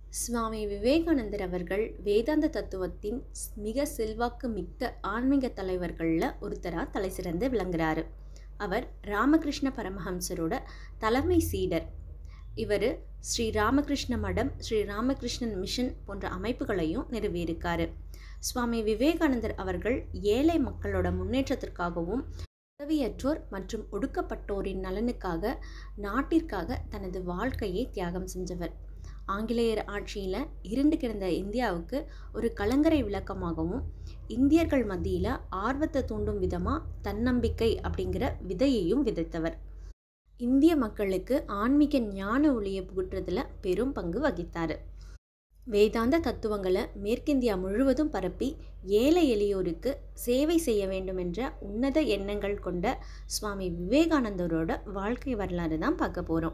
சுவாமி விவேகானந்தர் அவர்கள் வேதாந்த தத்துவத்தின் ஸ்- மிக செல்வாக்கு மிக்க ஆன்மீக தலைவர்களில் ஒருத்தராக தலை சிறந்து விளங்குறாரு அவர் ராமகிருஷ்ண பரமஹம்சரோட தலைமை சீடர் இவர் ஸ்ரீ ராமகிருஷ்ண மடம் ஸ்ரீ ராமகிருஷ்ணன் மிஷன் போன்ற அமைப்புகளையும் நிறுவியிருக்காரு சுவாமி விவேகானந்தர் அவர்கள் ஏழை மக்களோட முன்னேற்றத்திற்காகவும் உதவியற்றோர் மற்றும் ஒடுக்கப்பட்டோரின் நலனுக்காக நாட்டிற்காக தனது வாழ்க்கையை தியாகம் செஞ்சவர் ஆங்கிலேயர் ஆட்சியில் இருண்டு கிடந்த இந்தியாவுக்கு ஒரு கலங்கரை விளக்கமாகவும் இந்தியர்கள் மத்தியில் ஆர்வத்தை தூண்டும் விதமாக தன்னம்பிக்கை அப்படிங்கிற விதையையும் விதைத்தவர் இந்திய மக்களுக்கு ஆன்மீக ஞான ஒளியை புகுட்டுறதுல பெரும் பங்கு வகித்தார் வேதாந்த தத்துவங்களை மேற்கிந்தியா முழுவதும் பரப்பி ஏழை எளியோருக்கு சேவை செய்ய வேண்டும் என்ற உன்னத எண்ணங்கள் கொண்ட சுவாமி விவேகானந்தரோட வாழ்க்கை வரலாறு தான் பார்க்க போகிறோம்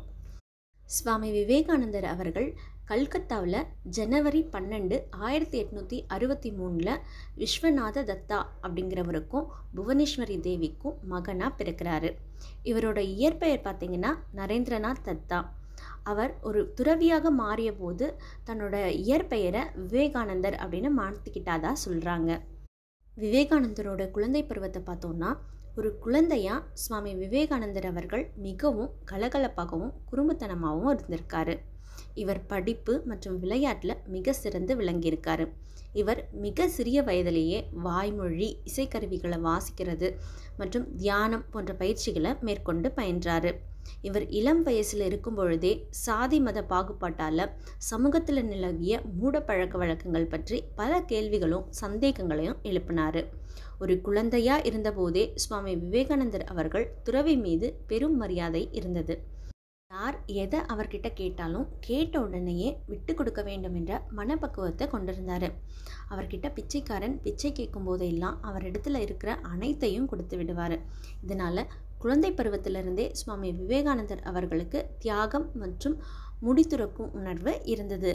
சுவாமி விவேகானந்தர் அவர்கள் கல்கத்தாவில் ஜனவரி பன்னெண்டு ஆயிரத்தி எட்நூற்றி அறுபத்தி மூணில் விஸ்வநாத தத்தா அப்படிங்கிறவருக்கும் புவனேஸ்வரி தேவிக்கும் மகனாக பிறக்கிறாரு இவரோட இயற்பெயர் பார்த்தீங்கன்னா நரேந்திரநாத் தத்தா அவர் ஒரு துறவியாக மாறிய போது தன்னோட இயற்பெயரை விவேகானந்தர் அப்படின்னு மாற்றிக்கிட்டாதா சொல்கிறாங்க விவேகானந்தரோட குழந்தை பருவத்தை பார்த்தோம்னா ஒரு குழந்தையா சுவாமி விவேகானந்தர் அவர்கள் மிகவும் கலகலப்பாகவும் குறும்புத்தனமாகவும் இருந்திருக்காரு இவர் படிப்பு மற்றும் விளையாட்டில் மிக சிறந்து விளங்கியிருக்காரு இவர் மிக சிறிய வயதிலேயே வாய்மொழி இசைக்கருவிகளை வாசிக்கிறது மற்றும் தியானம் போன்ற பயிற்சிகளை மேற்கொண்டு பயின்றாரு இவர் இளம் வயசில் இருக்கும் பொழுதே சாதி மத பாகுபாட்டால் சமூகத்தில் நிலவிய மூட பழக்க வழக்கங்கள் பற்றி பல கேள்விகளும் சந்தேகங்களையும் எழுப்பினார் ஒரு குழந்தையா இருந்தபோதே சுவாமி விவேகானந்தர் அவர்கள் துறவி மீது பெரும் மரியாதை இருந்தது யார் எதை அவர்கிட்ட கேட்டாலும் கேட்ட உடனேயே விட்டு கொடுக்க வேண்டும் என்ற மனப்பக்குவத்தை கொண்டிருந்தார் அவர்கிட்ட பிச்சைக்காரன் பிச்சை கேட்கும் போதெல்லாம் அவரிடத்துல இருக்கிற அனைத்தையும் கொடுத்து விடுவார் இதனால் குழந்தை பருவத்திலிருந்தே சுவாமி விவேகானந்தர் அவர்களுக்கு தியாகம் மற்றும் முடித்துறக்கும் உணர்வு இருந்தது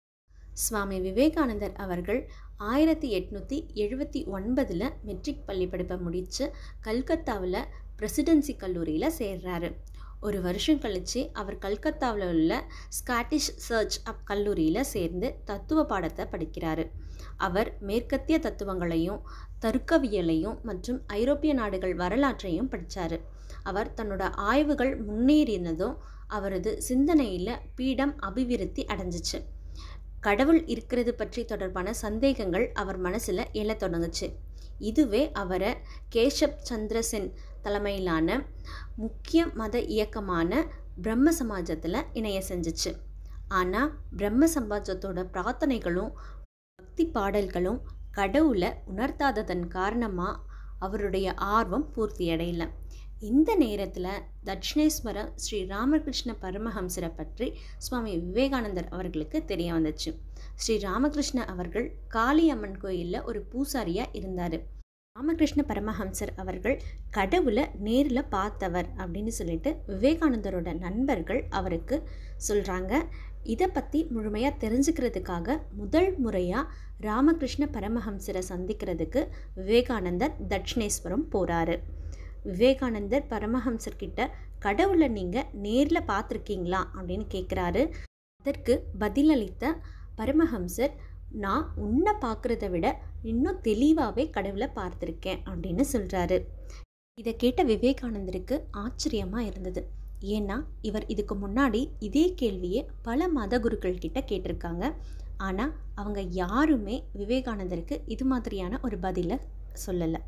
சுவாமி விவேகானந்தர் அவர்கள் ஆயிரத்தி எட்நூற்றி எழுபத்தி ஒன்பதில் மெட்ரிக் பள்ளி படிப்பை முடித்து கல்கத்தாவில் பிரசிடென்சி கல்லூரியில் சேர்றாரு ஒரு வருஷம் கழித்து அவர் கல்கத்தாவில் உள்ள ஸ்காட்டிஷ் சர்ச் அப் கல்லூரியில் சேர்ந்து தத்துவ பாடத்தை படிக்கிறாரு அவர் மேற்கத்திய தத்துவங்களையும் தர்க்கவியலையும் மற்றும் ஐரோப்பிய நாடுகள் வரலாற்றையும் படித்தார் அவர் தன்னோட ஆய்வுகள் முன்னேறினதும் அவரது சிந்தனையில் பீடம் அபிவிருத்தி அடைஞ்சிச்சு கடவுள் இருக்கிறது பற்றி தொடர்பான சந்தேகங்கள் அவர் மனசில் எழத் தொடங்குச்சு இதுவே அவரை கேஷப் சந்திர சென் தலைமையிலான முக்கிய மத இயக்கமான பிரம்ம சமாஜத்தில் இணைய செஞ்சுச்சு ஆனால் பிரம்ம சமாஜத்தோட பிரார்த்தனைகளும் பக்தி பாடல்களும் கடவுளை உணர்த்தாததன் காரணமாக அவருடைய ஆர்வம் பூர்த்தியடையல இந்த நேரத்தில் தட்சிணேஸ்வர ஸ்ரீ ராமகிருஷ்ண பரமஹம்சரை பற்றி சுவாமி விவேகானந்தர் அவர்களுக்கு தெரிய வந்துச்சு ஸ்ரீ ராமகிருஷ்ண அவர்கள் காளியம்மன் கோயிலில் ஒரு பூசாரியாக இருந்தார் ராமகிருஷ்ண பரமஹம்சர் அவர்கள் கடவுளை நேரில் பார்த்தவர் அப்படின்னு சொல்லிட்டு விவேகானந்தரோட நண்பர்கள் அவருக்கு சொல்கிறாங்க இதை பற்றி முழுமையாக தெரிஞ்சுக்கிறதுக்காக முதல் முறையாக ராமகிருஷ்ண பரமஹம்சரை சந்திக்கிறதுக்கு விவேகானந்தர் தட்சிணேஸ்வரம் போகிறாரு விவேகானந்தர் பரமஹம்சர் கிட்ட கடவுளை நீங்கள் நேரில் பார்த்துருக்கீங்களா அப்படின்னு கேட்குறாரு அதற்கு பதிலளித்த பரமஹம்சர் நான் உன்னை பார்க்குறத விட இன்னும் தெளிவாகவே கடவுளை பார்த்துருக்கேன் அப்படின்னு சொல்கிறாரு இதை கேட்ட விவேகானந்தருக்கு ஆச்சரியமாக இருந்தது ஏன்னா இவர் இதுக்கு முன்னாடி இதே கேள்வியை பல மத குருக்கள் கிட்ட கேட்டிருக்காங்க ஆனால் அவங்க யாருமே விவேகானந்தருக்கு இது மாதிரியான ஒரு பதிலை சொல்லலை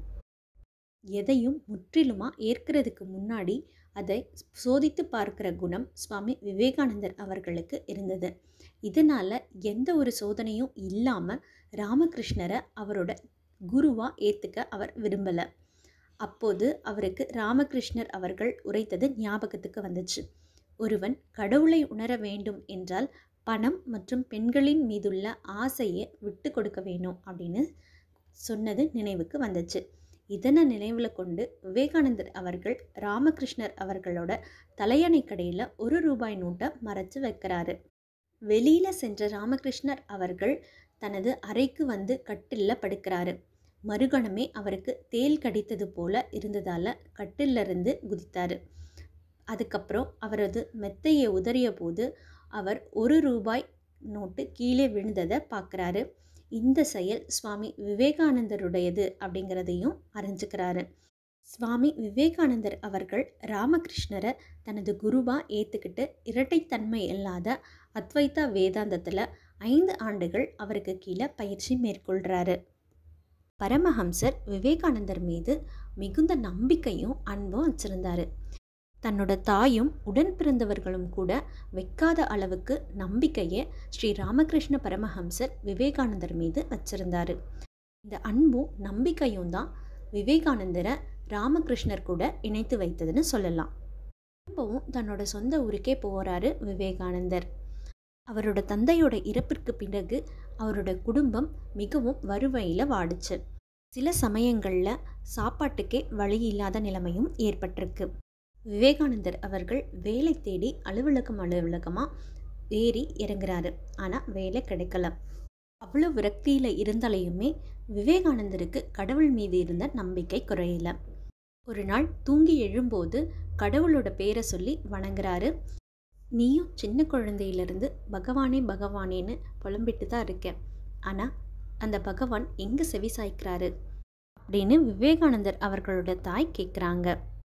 எதையும் முற்றிலுமாக ஏற்கிறதுக்கு முன்னாடி அதை சோதித்து பார்க்கிற குணம் சுவாமி விவேகானந்தர் அவர்களுக்கு இருந்தது இதனால் எந்த ஒரு சோதனையும் இல்லாமல் ராமகிருஷ்ணரை அவரோட குருவாக ஏற்றுக்க அவர் விரும்பலை அப்போது அவருக்கு ராமகிருஷ்ணர் அவர்கள் உரைத்தது ஞாபகத்துக்கு வந்துச்சு ஒருவன் கடவுளை உணர வேண்டும் என்றால் பணம் மற்றும் பெண்களின் மீதுள்ள ஆசையை விட்டு கொடுக்க வேணும் அப்படின்னு சொன்னது நினைவுக்கு வந்துச்சு இதனை நினைவில் கொண்டு விவேகானந்தர் அவர்கள் ராமகிருஷ்ணர் அவர்களோட தலையணை கடையில் ஒரு ரூபாய் நோட்டை மறைச்சு வைக்கிறாரு வெளியில் சென்ற ராமகிருஷ்ணர் அவர்கள் தனது அறைக்கு வந்து கட்டிலில் படுக்கிறாரு மறுகணமே அவருக்கு தேல் கடித்தது போல இருந்ததால் கட்டிலிருந்து குதித்தார் அதுக்கப்புறம் அவரது மெத்தையை உதறிய போது அவர் ஒரு ரூபாய் நோட்டு கீழே விழுந்ததை பார்க்குறாரு இந்த செயல் சுவாமி விவேகானந்தருடையது அப்படிங்கிறதையும் அறிஞ்சுக்கிறாரு சுவாமி விவேகானந்தர் அவர்கள் ராமகிருஷ்ணரை தனது குருவாக ஏற்றுக்கிட்டு இரட்டைத்தன்மை இல்லாத அத்வைதா வேதாந்தத்தில் ஐந்து ஆண்டுகள் அவருக்கு கீழே பயிற்சி மேற்கொள்கிறாரு பரமஹம்சர் விவேகானந்தர் மீது மிகுந்த நம்பிக்கையும் அன்பும் வச்சிருந்தாரு தன்னோட தாயும் உடன் பிறந்தவர்களும் கூட வைக்காத அளவுக்கு நம்பிக்கையை ஸ்ரீ ராமகிருஷ்ண பரமஹம்சர் விவேகானந்தர் மீது வச்சிருந்தாரு இந்த அன்பும் நம்பிக்கையும் தான் விவேகானந்தரை ராமகிருஷ்ணர் கூட இணைத்து வைத்ததுன்னு சொல்லலாம் திரும்பவும் தன்னோட சொந்த ஊருக்கே போகிறாரு விவேகானந்தர் அவரோட தந்தையோட இறப்பிற்கு பிறகு அவரோட குடும்பம் மிகவும் வறுமையில் வாடுச்சு சில சமயங்களில் சாப்பாட்டுக்கே வழி இல்லாத நிலைமையும் ஏற்பட்டிருக்கு விவேகானந்தர் அவர்கள் வேலை தேடி அலுவலகம் அலுவலகமாக ஏறி இறங்குறாரு ஆனால் வேலை கிடைக்கல அவ்வளோ விரக்தியில் இருந்தாலையுமே விவேகானந்தருக்கு கடவுள் மீது இருந்த நம்பிக்கை குறையல ஒரு நாள் தூங்கி எழும்போது கடவுளோட பேரை சொல்லி வணங்குறாரு நீயும் சின்ன குழந்தையிலிருந்து பகவானே பகவானேன்னு புலம்பிட்டு தான் இருக்க ஆனால் அந்த பகவான் எங்கே செவி சாய்க்கிறாரு அப்படின்னு விவேகானந்தர் அவர்களோட தாய் கேட்குறாங்க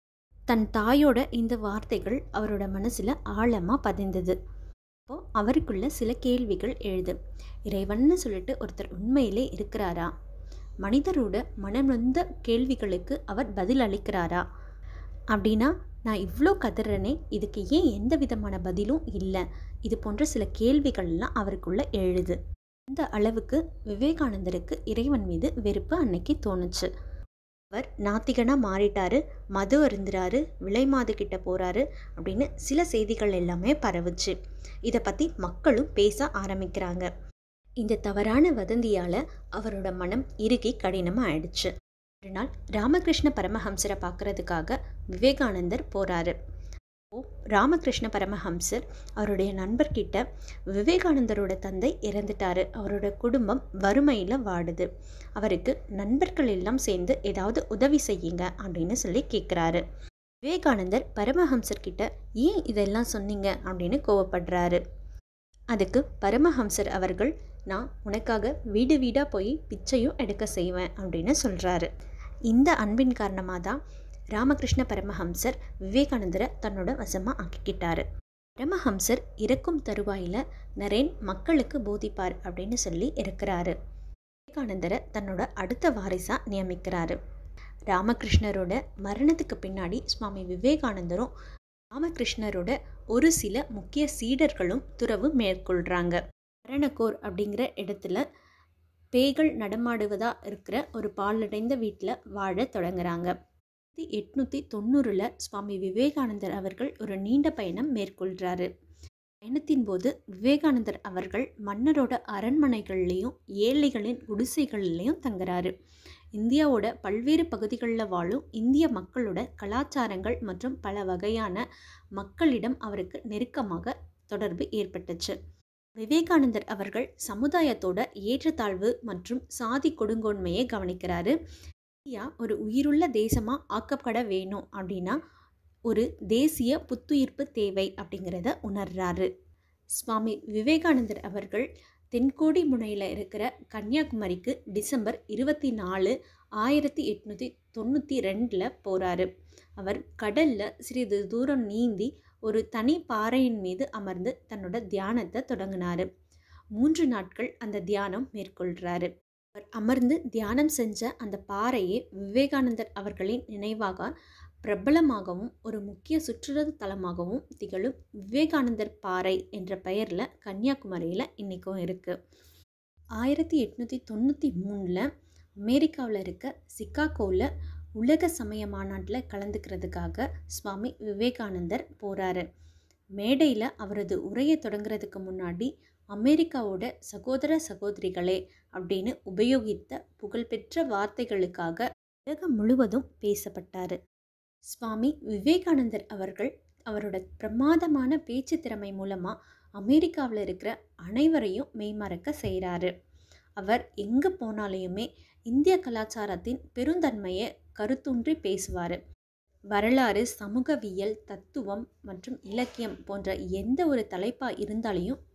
தன் தாயோட இந்த வார்த்தைகள் அவரோட மனசில் ஆழமாக பதிந்தது அப்போது அவருக்குள்ள சில கேள்விகள் எழுது இறைவன்னு சொல்லிட்டு ஒருத்தர் உண்மையிலே இருக்கிறாரா மனிதரோட மனநொந்த கேள்விகளுக்கு அவர் பதில் அளிக்கிறாரா அப்படின்னா நான் இவ்வளோ கதறனே இதுக்கு ஏன் எந்த விதமான பதிலும் இல்லை இது போன்ற சில கேள்விகள்லாம் அவருக்குள்ள எழுது அந்த அளவுக்கு விவேகானந்தருக்கு இறைவன் மீது வெறுப்பு அன்னைக்கு தோணுச்சு அவர் நாத்திகனாக மாறிட்டாரு மது அருந்துறாரு விலைமாது கிட்ட போகிறாரு அப்படின்னு சில செய்திகள் எல்லாமே பரவுச்சு இதை பற்றி மக்களும் பேச ஆரம்பிக்கிறாங்க இந்த தவறான வதந்தியால் அவரோட மனம் இறுகி கடினமாக ஆயிடுச்சு ஒரு நாள் ராமகிருஷ்ண பரமஹம்சரை பார்க்கறதுக்காக விவேகானந்தர் போகிறாரு ஓ ராமகிருஷ்ண பரமஹம்சர் அவருடைய நண்பர்கிட்ட விவேகானந்தரோட தந்தை இறந்துட்டாரு அவரோட குடும்பம் வறுமையில் வாடுது அவருக்கு நண்பர்கள் எல்லாம் சேர்ந்து ஏதாவது உதவி செய்யுங்க அப்படின்னு சொல்லி கேட்குறாரு விவேகானந்தர் பரமஹம்சர் கிட்ட ஏன் இதெல்லாம் சொன்னீங்க அப்படின்னு கோவப்படுறாரு அதுக்கு பரமஹம்சர் அவர்கள் நான் உனக்காக வீடு வீடாக போய் பிச்சையும் எடுக்க செய்வேன் அப்படின்னு சொல்கிறாரு இந்த அன்பின் காரணமாக தான் ராமகிருஷ்ண பரமஹம்சர் விவேகானந்தரை தன்னோட வசமாக ஆக்கிக்கிட்டாரு பரமஹம்சர் இறக்கும் தருவாயில் நரேன் மக்களுக்கு போதிப்பார் அப்படின்னு சொல்லி இருக்கிறாரு விவேகானந்தரை தன்னோட அடுத்த வாரிசாக நியமிக்கிறாரு ராமகிருஷ்ணரோட மரணத்துக்கு பின்னாடி சுவாமி விவேகானந்தரும் ராமகிருஷ்ணரோட ஒரு சில முக்கிய சீடர்களும் துறவு மேற்கொள்கிறாங்க மரணக்கோர் அப்படிங்கிற இடத்துல பேய்கள் நடமாடுவதாக இருக்கிற ஒரு பாலடைந்த வீட்டில் வாழ தொடங்குறாங்க ஆயிரத்தி எட்நூற்றி தொண்ணூறில் சுவாமி விவேகானந்தர் அவர்கள் ஒரு நீண்ட பயணம் மேற்கொள்கிறாரு பயணத்தின் போது விவேகானந்தர் அவர்கள் மன்னரோட அரண்மனைகள்லேயும் ஏழைகளின் குடிசைகள்லேயும் தங்குறாரு இந்தியாவோட பல்வேறு பகுதிகளில் வாழும் இந்திய மக்களோட கலாச்சாரங்கள் மற்றும் பல வகையான மக்களிடம் அவருக்கு நெருக்கமாக தொடர்பு ஏற்பட்டுச்சு விவேகானந்தர் அவர்கள் சமுதாயத்தோட ஏற்றத்தாழ்வு மற்றும் சாதி கொடுங்கோன்மையை கவனிக்கிறாரு இந்தியா ஒரு உயிருள்ள தேசமாக ஆக்கப்பட வேணும் அப்படின்னா ஒரு தேசிய புத்துயிர்ப்பு தேவை அப்படிங்கிறத உணர்றாரு சுவாமி விவேகானந்தர் அவர்கள் தென்கோடி முனையில் இருக்கிற கன்னியாகுமரிக்கு டிசம்பர் இருபத்தி நாலு ஆயிரத்தி எட்நூற்றி தொண்ணூற்றி ரெண்டில் போகிறாரு அவர் கடலில் சிறிது தூரம் நீந்தி ஒரு தனி பாறையின் மீது அமர்ந்து தன்னோட தியானத்தை தொடங்கினார் மூன்று நாட்கள் அந்த தியானம் மேற்கொள்கிறாரு அவர் அமர்ந்து தியானம் செஞ்ச அந்த பாறையே விவேகானந்தர் அவர்களின் நினைவாக பிரபலமாகவும் ஒரு முக்கிய சுற்றுலா தலமாகவும் திகழும் விவேகானந்தர் பாறை என்ற பெயரில் கன்னியாகுமரியில் இன்றைக்கும் இருக்குது ஆயிரத்தி எட்நூற்றி தொண்ணூற்றி மூணில் அமெரிக்காவில் இருக்க சிக்காகோவில் உலக சமய மாநாட்டில் கலந்துக்கிறதுக்காக சுவாமி விவேகானந்தர் போகிறாரு மேடையில் அவரது உரையை தொடங்குறதுக்கு முன்னாடி அமெரிக்காவோட சகோதர சகோதரிகளே அப்படின்னு உபயோகித்த புகழ்பெற்ற வார்த்தைகளுக்காக உலகம் முழுவதும் பேசப்பட்டார் சுவாமி விவேகானந்தர் அவர்கள் அவரோட பிரமாதமான பேச்சு திறமை மூலமாக அமெரிக்காவில் இருக்கிற அனைவரையும் மெய்மறக்க செய்கிறாரு அவர் எங்கே போனாலையுமே இந்திய கலாச்சாரத்தின் பெருந்தன்மையை கருத்தூன்றி பேசுவார் வரலாறு சமூகவியல் தத்துவம் மற்றும் இலக்கியம் போன்ற எந்த ஒரு தலைப்பாக இருந்தாலையும்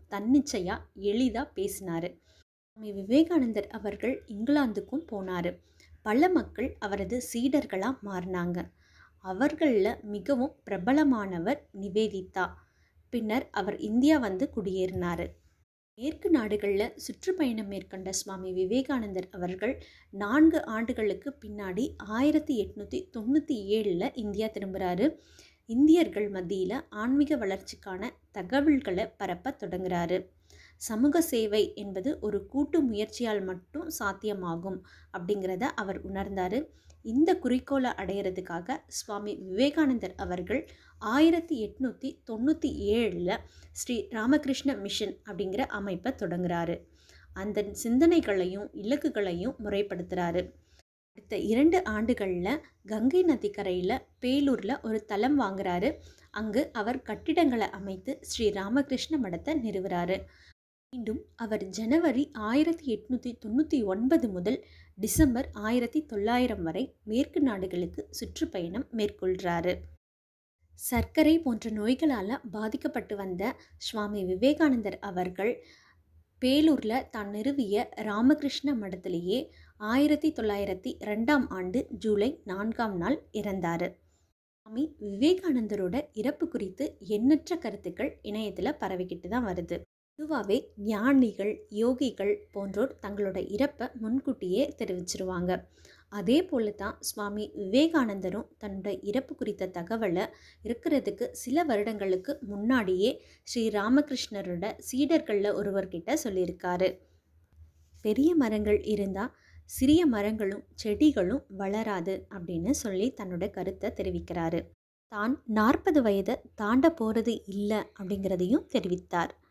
தன்னிச்சையாக எளிதாக பேசினார் சுவாமி விவேகானந்தர் அவர்கள் இங்கிலாந்துக்கும் போனார் பல மக்கள் அவரது சீடர்களாக மாறினாங்க அவர்களில் மிகவும் பிரபலமானவர் நிவேதிதா பின்னர் அவர் இந்தியா வந்து குடியேறினார் மேற்கு நாடுகளில் சுற்றுப்பயணம் மேற்கொண்ட சுவாமி விவேகானந்தர் அவர்கள் நான்கு ஆண்டுகளுக்கு பின்னாடி ஆயிரத்தி எட்நூற்றி தொண்ணூற்றி ஏழில் இந்தியா திரும்புகிறாரு இந்தியர்கள் மத்தியில் ஆன்மீக வளர்ச்சிக்கான தகவல்களை பரப்ப தொடங்குறாரு சமூக சேவை என்பது ஒரு கூட்டு முயற்சியால் மட்டும் சாத்தியமாகும் அப்படிங்கிறத அவர் உணர்ந்தார் இந்த குறிக்கோளை அடையிறதுக்காக சுவாமி விவேகானந்தர் அவர்கள் ஆயிரத்தி எட்நூற்றி தொண்ணூற்றி ஏழில் ஸ்ரீ ராமகிருஷ்ண மிஷன் அப்படிங்கிற அமைப்பை தொடங்குறாரு அந்த சிந்தனைகளையும் இலக்குகளையும் முறைப்படுத்துகிறாரு அடுத்த இரண்டு ஆண்டுகளில் கங்கை நதிக்கரையில் பேலூரில் ஒரு தலம் வாங்குறாரு அங்கு அவர் கட்டிடங்களை அமைத்து ஸ்ரீ ராமகிருஷ்ண மடத்தை நிறுவுறாரு மீண்டும் அவர் ஜனவரி ஆயிரத்தி எட்நூற்றி தொண்ணூற்றி ஒன்பது முதல் டிசம்பர் ஆயிரத்தி தொள்ளாயிரம் வரை மேற்கு நாடுகளுக்கு சுற்றுப்பயணம் மேற்கொள்கிறாரு சர்க்கரை போன்ற நோய்களால் பாதிக்கப்பட்டு வந்த சுவாமி விவேகானந்தர் அவர்கள் பேலூரில் தான் நிறுவிய ராமகிருஷ்ண மடத்திலேயே ஆயிரத்தி தொள்ளாயிரத்தி ரெண்டாம் ஆண்டு ஜூலை நான்காம் நாள் இறந்தார் சுவாமி விவேகானந்தரோட இறப்பு குறித்து எண்ணற்ற கருத்துக்கள் இணையத்தில் பரவிக்கிட்டு தான் வருது பொதுவாகவே ஞானிகள் யோகிகள் போன்றோர் தங்களோட இறப்பை முன்கூட்டியே தெரிவிச்சிருவாங்க அதே போல தான் சுவாமி விவேகானந்தரும் தன்னோட இறப்பு குறித்த தகவலை இருக்கிறதுக்கு சில வருடங்களுக்கு முன்னாடியே ஸ்ரீ ராமகிருஷ்ணரோட சீடர்களில் ஒருவர்கிட்ட சொல்லியிருக்காரு பெரிய மரங்கள் இருந்தால் சிறிய மரங்களும் செடிகளும் வளராது அப்படின்னு சொல்லி தன்னோட கருத்தை தெரிவிக்கிறாரு தான் நாற்பது வயதை தாண்ட போகிறது இல்லை அப்படிங்கிறதையும் தெரிவித்தார்